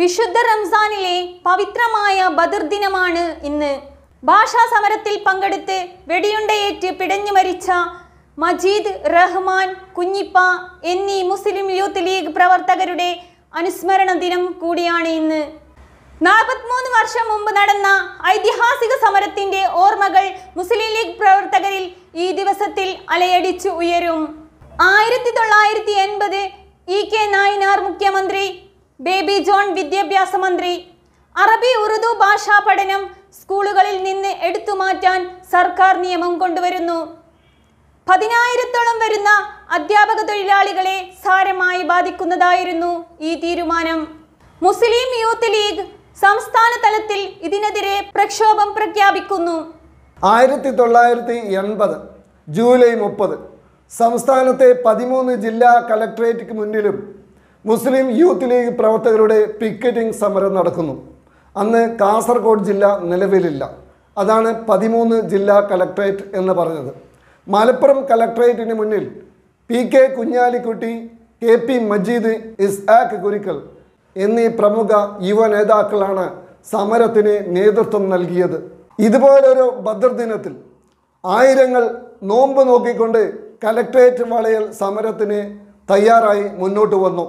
വിശുദ്ധ റംസാനിലെ പവിത്രമായ ബദർ ദിനമാണ് ഇന്ന് ഭാഷാ സമരത്തിൽ പങ്കെടുത്ത് വെടിയുണ്ടയേറ്റ് പിടഞ്ഞു മരിച്ച മജീദ് റഹ്മാൻ കുഞ്ഞിപ്പ എന്നീ മുസ്ലിം യൂത്ത് ലീഗ് പ്രവർത്തകരുടെ അനുസ്മരണ ദിനം കൂടിയാണ് ഇന്ന് നാൽപ്പത്തിമൂന്ന് വർഷം മുമ്പ് നടന്ന ഐതിഹാസിക സമരത്തിന്റെ ഓർമ്മകൾ മുസ്ലിം ലീഗ് പ്രവർത്തകരിൽ ഈ ദിവസത്തിൽ അലയടിച്ചു ഉയരും ആയിരത്തി തൊള്ളായിരത്തി എൺപത് ഇ കെ നായനാർ മുഖ്യമന്ത്രി ബേബി ജോൺ വിദ്യാഭ്യാസ മന്ത്രി അറബി ഉറുദു ഭാഷാ പഠനം സ്കൂളുകളിൽ നിന്ന് എടുത്തു മാറ്റാൻ സർക്കാർ നിയമം കൊണ്ടുവരുന്നു പതിനായിരത്തോളം വരുന്ന അധ്യാപക തൊഴിലാളികളെ സാരമായി ബാധിക്കുന്നതായിരുന്നു ഈ തീരുമാനം മുസ്ലിം യൂത്ത് ലീഗ് സംസ്ഥാന തലത്തിൽ ഇതിനെതിരെ പ്രക്ഷോഭം പ്രഖ്യാപിക്കുന്നു ആയിരത്തി തൊള്ളായിരത്തി എൺപത് ജൂലൈ മുപ്പത് സംസ്ഥാനത്തെ പതിമൂന്ന് ജില്ലാ കളക്ട്രേറ്റിന് മുന്നിലും മുസ്ലിം യൂത്ത് ലീഗ് പ്രവർത്തകരുടെ പിക്കറ്റിംഗ് സമരം നടക്കുന്നു അന്ന് കാസർഗോഡ് ജില്ല നിലവിലില്ല അതാണ് പതിമൂന്ന് ജില്ലാ കളക്ട്രേറ്റ് എന്ന് പറഞ്ഞത് മലപ്പുറം കളക്ട്രേറ്റിന് മുന്നിൽ P K Kunhalikutty K P Majeed Ishaq Kurikkal എന്നീ പ്രമുഖ യുവ നേതാക്കളാണ് സമരത്തിന് നേതൃത്വം നൽകിയത് ഇതുപോലൊരു ബദർ ദിനത്തിൽ ആയിരങ്ങൾ നോമ്പ് നോക്കിക്കൊണ്ട് കലക്ട്രേറ്റ് വളയൽ സമരത്തിന് തയ്യാറായി മുന്നോട്ട് വന്നു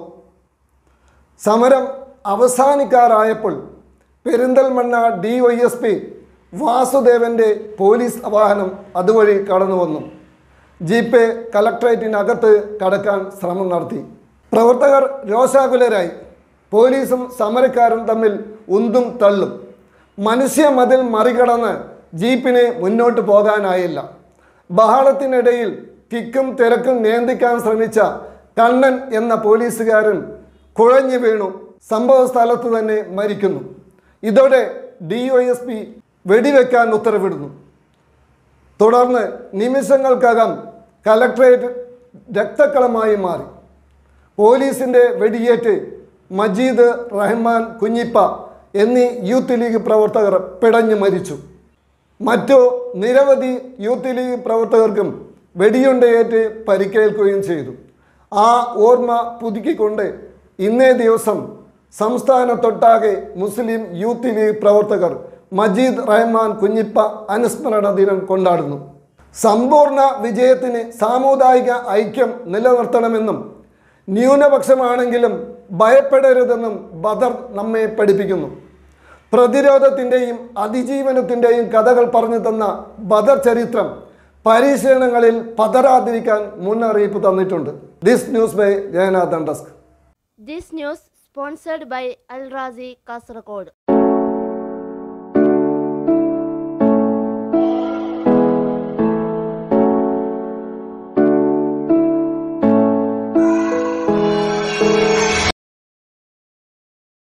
സമരം അവസാനിക്കാറായപ്പോൾ Perinthalmanna D Y S P വാസുദേവൻ്റെ പോലീസ് വാഹനം അതുവഴി കടന്നു വന്നു ജീപ്പ് കലക്ട്രേറ്റിനകത്ത് കടക്കാൻ ശ്രമം നടത്തി പ്രവർത്തകർ രോഷാകുലരായി പോലീസും സമരക്കാരും തമ്മിൽ ഉന്തും തള്ളും മനുഷ്യ മതിൽ മറികടന്ന് ജീപ്പിന് മുന്നോട്ട് പോകാനായില്ല ബഹളത്തിനിടയിൽ തിക്കും തിരക്കും നിയന്ത്രിക്കാൻ ശ്രമിച്ച കണ്ണൻ എന്ന പോലീസുകാരൻ കുഴഞ്ഞു വീണു സംഭവ സ്ഥലത്ത് തന്നെ മരിക്കുന്നു ഇതോടെ ഡി ഒ എസ് പി വെടിവെക്കാൻ ഉത്തരവിടുന്നു തുടർന്ന് നിമിഷങ്ങൾക്കകം കലക്ട്രേറ്റ് രക്തക്കളമായി മാറി പോലീസിൻ്റെ വെടിയേറ്റ് മജീദ് റഹ്മാൻ കുഞ്ഞിപ്പ എന്നീ യൂത്ത് ലീഗ് പ്രവർത്തകർ പിടഞ്ഞു മരിച്ചു മറ്റു നിരവധി യൂത്ത് ലീഗ് പ്രവർത്തകർക്കും വെടിയുണ്ടയേറ്റ് പരിക്കേൽക്കുകയും ചെയ്തു ആ ഓർമ്മ പുതുക്കിക്കൊണ്ട് ഇന്നേ ദിവസം സംസ്ഥാനത്തൊട്ടാകെ മുസ്ലിം യൂത്ത് ലീഗ് പ്രവർത്തകർ മജീദ് റഹ്മാൻ കുഞ്ഞിപ്പ അനുസ്മരണ ദിനം കൊണ്ടാടുന്നു സമ്പൂർണ്ണ വിജയത്തിന് സാമുദായിക ഐക്യം നിലനിർത്തണമെന്നും ന്യൂനപക്ഷമാണെങ്കിലും ഭയപ്പെടരുതെന്നും ബദർ നമ്മെ പഠിപ്പിക്കുന്നു പ്രതിരോധത്തിൻ്റെയും അതിജീവനത്തിൻ്റെയും കഥകൾ പറഞ്ഞു തന്ന ബദർ ചരിത്രം പരീക്ഷണങ്ങളിൽ പതരാതിരിക്കാൻ മുന്നറിയിപ്പ് തന്നിട്ടുണ്ട് this news by Jayanathan desk This news sponsored by Al Razi Kasaragod.